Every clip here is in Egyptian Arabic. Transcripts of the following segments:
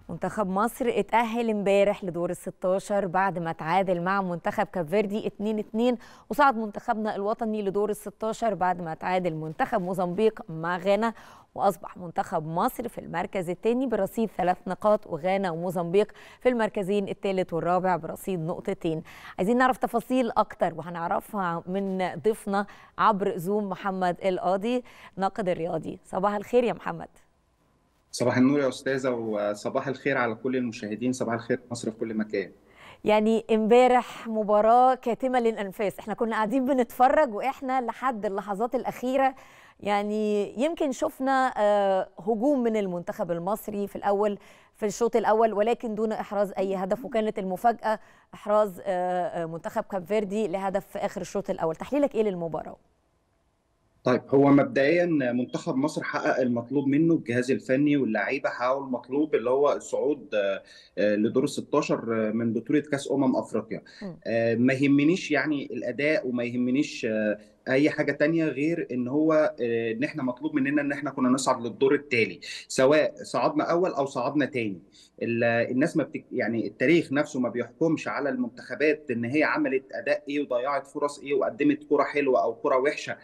منتخب مصر اتأهل امبارح لدور ال 16 بعد ما تعادل مع منتخب كافيردي 2-2 وصعد منتخبنا الوطني لدور ال 16 بعد ما تعادل منتخب موزمبيق مع غانا واصبح منتخب مصر في المركز الثاني برصيد ثلاث نقاط وغانا وموزمبيق في المركزين الثالث والرابع برصيد نقطتين عايزين نعرف تفاصيل اكتر وهنعرفها من ضيفنا عبر زوم محمد القاضي ناقد الرياضي صباح الخير يا محمد صباح النور يا استاذه وصباح الخير على كل المشاهدين صباح الخير مصر في كل مكان يعني امبارح مباراة كاتمة للأنفاس احنا كنا قاعدين بنتفرج واحنا لحد اللحظات الأخيرة يعني يمكن شفنا هجوم من المنتخب المصري في الأول في الشوط الأول ولكن دون إحراز أي هدف وكانت المفاجأة إحراز منتخب كاب فيردي لهدف في آخر الشوط الأول تحليلك إيه للمباراة؟ طيب هو مبدئيا منتخب مصر حقق المطلوب منه الجهاز الفني واللعيبه حققوا المطلوب اللي هو الصعود لدور ال 16 من بطوله كاس امم افريقيا ما يهمنيش يعني الاداء وما يهمنيش اي حاجه تانية غير ان هو ان احنا مطلوب مننا ان احنا كنا نصعد للدور التالي سواء صعدنا اول او صعدنا تاني الناس ما بتك... يعني التاريخ نفسه ما بيحكمش على المنتخبات ان هي عملت اداء ايه وضيعت فرص ايه وقدمت كره حلوه او كره وحشه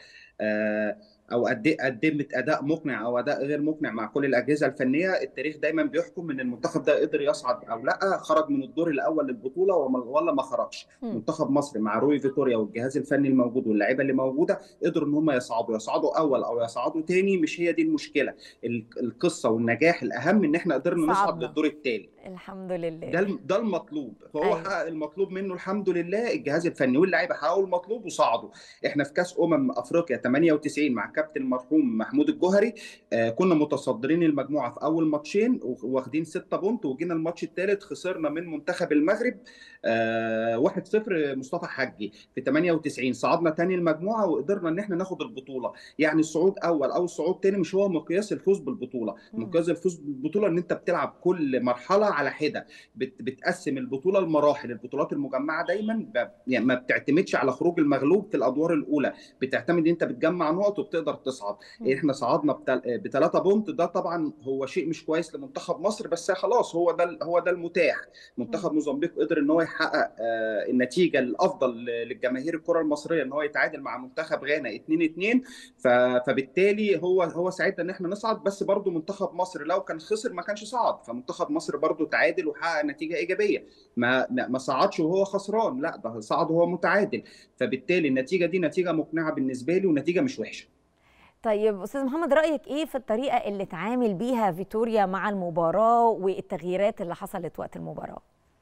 او قدمت اداء مقنع او اداء غير مقنع مع كل الاجهزه الفنيه التاريخ دايما بيحكم ان المنتخب ده قدر يصعد او لا خرج من الدور الاول للبطوله ولا ما خرجش منتخب مصر مع روي فيتوريا والجهاز الفني الموجود واللعيبه اللي موجوده قدروا ان هم يصعدوا يصعدوا اول او يصعدوا تاني مش هي دي المشكله القصه والنجاح الاهم ان احنا قدرنا نصعد للدور التالي الحمد لله ده ده المطلوب فهو أيوة. حقق المطلوب منه الحمد لله الجهاز الفني واللعيبه حققوا المطلوب وصعدوا احنا في كاس امم افريقيا 98 مع كابتن المرحوم محمود الجوهري آه كنا متصدرين المجموعه في اول ماتشين واخدين 6 بونت وجينا الماتش الثالث خسرنا من منتخب المغرب آه 1-0 مصطفى حجي في 98 صعدنا ثاني المجموعه وقدرنا ان احنا ناخد البطوله يعني الصعود اول او الصعود ثاني مش هو مقياس الفوز بالبطوله مقياس الفوز بالبطوله ان انت بتلعب كل مرحله على حده بت بتقسم البطوله لمراحل البطولات المجمعه دايما يعني ما بتعتمدش على خروج المغلوب في الادوار الاولى بتعتمد ان انت بتجمع نقط وبتقدر تصعد احنا صعدنا بثلاثه بونت ده طبعا هو شيء مش كويس لمنتخب مصر بس خلاص هو ده هو ده المتاح منتخب موزمبيق قدر ان هو يحقق النتيجه الافضل للجماهير الكره المصريه ان هو يتعادل مع منتخب غانا 2 2 فبالتالي هو هو ساعدنا ان احنا نصعد بس برضو منتخب مصر لو كان خسر ما كانش صعد فمنتخب مصر برضو تعادل وحقق نتيجه ايجابيه ما ما صعدش وهو خسران لا ده صعد وهو متعادل فبالتالي النتيجه دي نتيجه مقنعه بالنسبه لي ونتيجه مش وحشه طيب استاذ محمد رايك ايه في الطريقه اللي تعامل بيها فيتوريا مع المباراه والتغييرات اللي حصلت وقت المباراه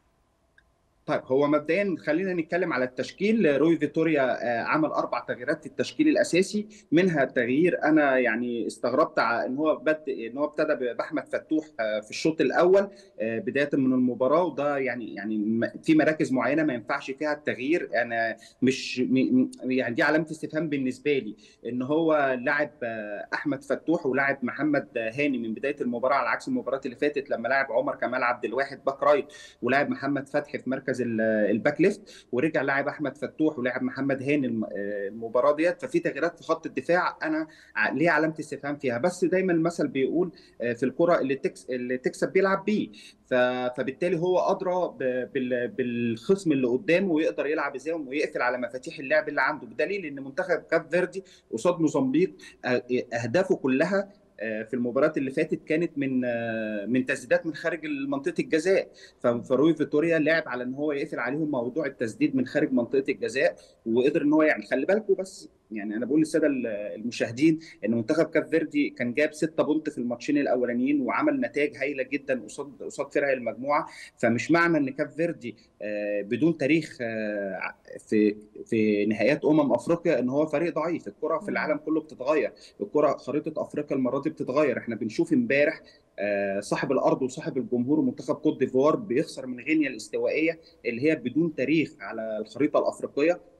طيب هو مبدئيا خلينا نتكلم على التشكيل روي فيتوريا عمل اربع تغييرات في التشكيل الاساسي منها تغيير انا يعني استغربت ان هو بد ان هو ابتدى باحمد فتوح في الشوط الاول بدايه من المباراه وده يعني يعني في مراكز معينه ما ينفعش فيها التغيير انا مش يعني دي علامه استفهام بالنسبه لي ان هو لاعب احمد فتوح ولاعب محمد هاني من بدايه المباراه على عكس المباراه اللي فاتت لما لاعب عمر كمال عبد الواحد باك رايت ولاعب محمد فتحي في مركز الباك ليفت ورجع لاعب احمد فتوح ولاعب محمد هاني المباراه ديت ففي تغييرات في خط الدفاع انا ليه علامه استفهام فيها بس دايما المثل بيقول في الكره اللي تكس اللي تكسب بيلعب بيه فبالتالي هو ادرى بالخصم اللي قدامه ويقدر يلعب ازاي ويقفل على مفاتيح اللعب اللي عنده بدليل ان منتخب كاب فيردي قصاد موزمبيق اهدافه كلها في المباراه اللي فاتت كانت من من تسديدات من خارج منطقه الجزاء فروي فيتوريا لعب على ان هو يقفل عليهم موضوع التسديد من خارج منطقه الجزاء وقدر ان هو يعني خلي بالكم بس يعني انا بقول للساده المشاهدين ان منتخب كاب فيردي كان جاب 6 بونت في الماتشين الاولانيين وعمل نتائج هايله جدا قصاد قصاد فرق المجموعه فمش معنى ان كاب فيردي بدون تاريخ في في نهائيات امم افريقيا ان هو فريق ضعيف الكره في العالم كله بتتغير الكره خريطه افريقيا المره دي بتتغير احنا بنشوف امبارح صاحب الارض وصاحب الجمهور ومنتخب كوت ديفوار بيخسر من غينيا الاستوائيه اللي هي بدون تاريخ على الخريطه الافريقيه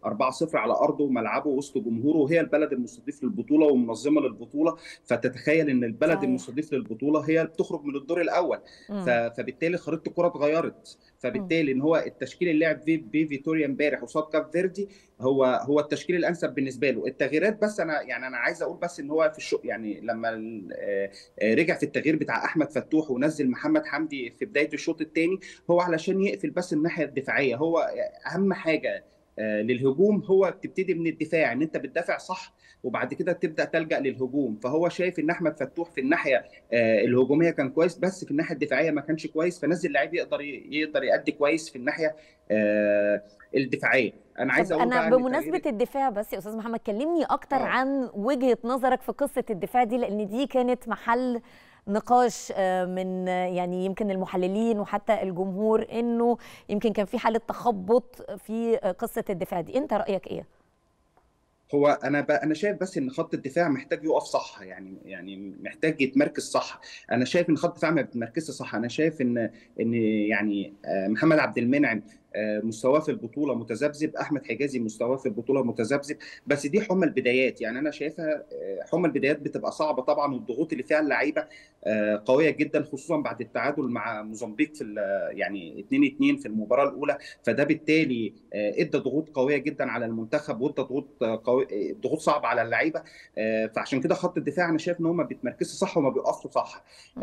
4-0 على ارضه وملعبه وسط جمهوره وهي البلد المستضيف للبطوله ومنظمه للبطوله فتتخيل ان البلد صحيح. المستضيف للبطوله هي بتخرج من الدور الاول مم. ف- فبالتالي خريطه الكره اتغيرت فبالتالي ان هو التشكيل اللي لعب في بيه فيتوريا امبارح قصاد كاب فيردي هو هو التشكيل الانسب بالنسبه له التغييرات بس انا يعني انا عايز اقول بس ان هو في الشو يعني لما ال- آه، آه، رجع في التغيير بتاع احمد فتوح ونزل محمد حمدي في بدايه الشوط الثاني هو علشان يقفل بس الناحيه الدفاعيه هو اهم حاجه آه، للهجوم هو بتبتدي من الدفاع ان انت بتدافع صح وبعد كده تبدا تلجا للهجوم فهو شايف ان احمد فتوح في الناحيه آه، الهجوميه كان كويس بس في الناحيه الدفاعيه ما كانش كويس فنزل لعيب يقدر يقدر يأدي كويس في الناحيه آه، الدفاعيه انا عايز طب اقول انا بقى إن بمناسبه التغيير- الدفاع بس يا استاذ محمد كلمني اكتر آه. عن وجهه نظرك في قصه الدفاع دي لان دي كانت محل نقاش آه، من آه، يعني يمكن المحللين وحتى الجمهور انه يمكن كان في حاله تخبط في آه، قصه الدفاع دي انت رايك ايه هو انا ب... انا شايف بس ان خط الدفاع محتاج يقف صح يعني يعني محتاج يتمركز صح انا شايف ان خط الدفاع ما بيتمركزش صح انا شايف ان ان يعني آه، محمد عبد المنعم آه، مستواه في البطوله متذبذب احمد حجازي مستواه في البطوله متذبذب بس دي حمى البدايات يعني انا شايفها آه، حمى البدايات بتبقى صعبه طبعا والضغوط اللي فيها اللعيبه آه، قويه جدا خصوصا بعد التعادل مع موزمبيق في ال- يعني 2-2 في المباراه الاولى فده بالتالي آه، ادى ضغوط قويه جدا على المنتخب وادى ضغوط آه، قوي ضغوط صعبه على اللعيبه آه، فعشان كده خط الدفاع انا شايف ان هو ما بيتمركزش صح وما بيقفش صح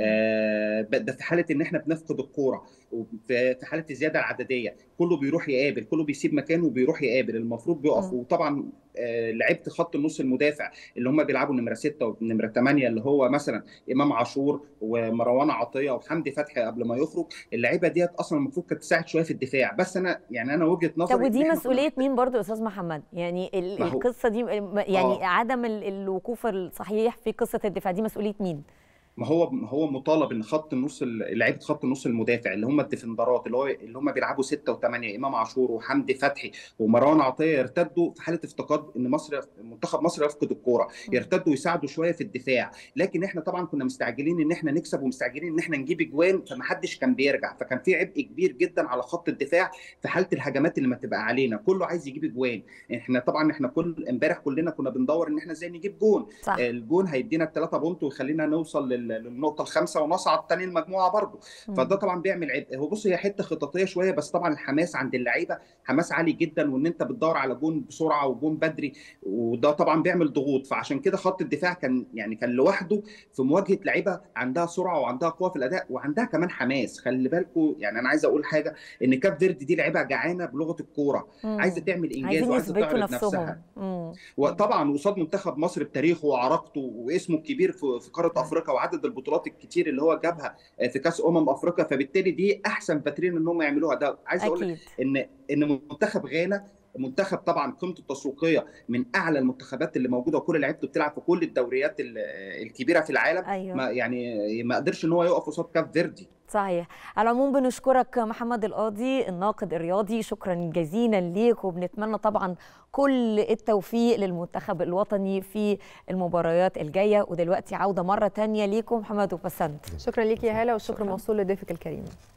آه، ده في حاله ان احنا بنفقد الكوره وفي في حاله الزياده العدديه كله بيروح يقابل كله بيسيب مكانه وبيروح يقابل المفروض بيقف مم. وطبعا آه، لعيبه خط النص المدافع اللي هم بيلعبوا نمره 6 ونمره 8 اللي هو مثلا امام عاشور ومروان عطيه وحمدي فتحي قبل ما يخرج اللعيبه ديت اصلا المفروض كانت تساعد شويه في الدفاع بس انا يعني انا وجهه نظري طب إن ودي إحنا كنا مسؤوليه مين برضو يا استاذ محمد يعني ال- ما هو- القصه دي م- يعني آه. عدم ال- الوقوف الصحيح في قصه الدفاع دي مسؤوليه مين ما هو ما هو مطالب ان خط النص ال- لعيبه خط النص المدافع اللي هم الديفندرات اللي هو اللي هم بيلعبوا 6 و8 امام عاشور وحمدي فتحي ومروان عطيه يرتدوا في حاله افتقاد ان مصر منتخب مصر يفقد الكوره يرتدوا ويساعدوا شويه في الدفاع لكن احنا طبعا كنا مستعجلين ان احنا نكسب ومستعجلين ان احنا نجيب اجوان فمحدش كان بيرجع فكان في عبء كبير جدا على خط الدفاع في حاله الهجمات اللي ما تبقى علينا كله عايز يجيب اجوان احنا طبعا احنا كل امبارح كلنا كنا بندور ان احنا ازاي نجيب جون صح الجون هيدينا الثلاثه بونت ويخلينا نوصل لل- للنقطه الخامسه ونصعد تاني المجموعه برضه مم. فده طبعا بيعمل عبء هو بص هي حته خططيه شويه بس طبعا الحماس عند اللعيبه حماس عالي جدا وان انت بتدور على جون بسرعه وجون بدري وده طبعا بيعمل ضغوط فعشان كده خط الدفاع كان يعني كان لوحده في مواجهه لعيبه عندها سرعه وعندها قوه في الاداء وعندها كمان حماس خلي بالكم يعني انا عايز اقول حاجه ان كاب فيردي دي لعيبه جعانه بلغه الكوره مم. عايزه تعمل انجاز عايزين وعايزه يثبتوا تعرض نفسهم نفسها مم. وطبعا قصاد منتخب مصر بتاريخه وعراقته واسمه الكبير في في قاره افريقيا وعدد البطولات الكتير اللي هو جابها في كاس امم افريقيا فبالتالي دي احسن فاترين ان هم يعملوها ده عايز اقول لك اكيد ان ان منتخب غانا منتخب طبعا قيمته التسويقيه من اعلى المنتخبات اللي موجوده وكل لعيبته بتلعب في كل الدوريات ال- الكبيره في العالم ايوه ما يعني ما قدرش ان هو يقف قصاد كاب فيردي صحيح على العموم بنشكرك محمد القاضي الناقد الرياضي شكرا جزيلا ليك وبنتمنى طبعا كل التوفيق للمنتخب الوطني في المباريات الجايه ودلوقتي عوده مره تانية ليكم محمد وبسنت شكرا ليك يا هاله والشكر موصول لضيفك الكريم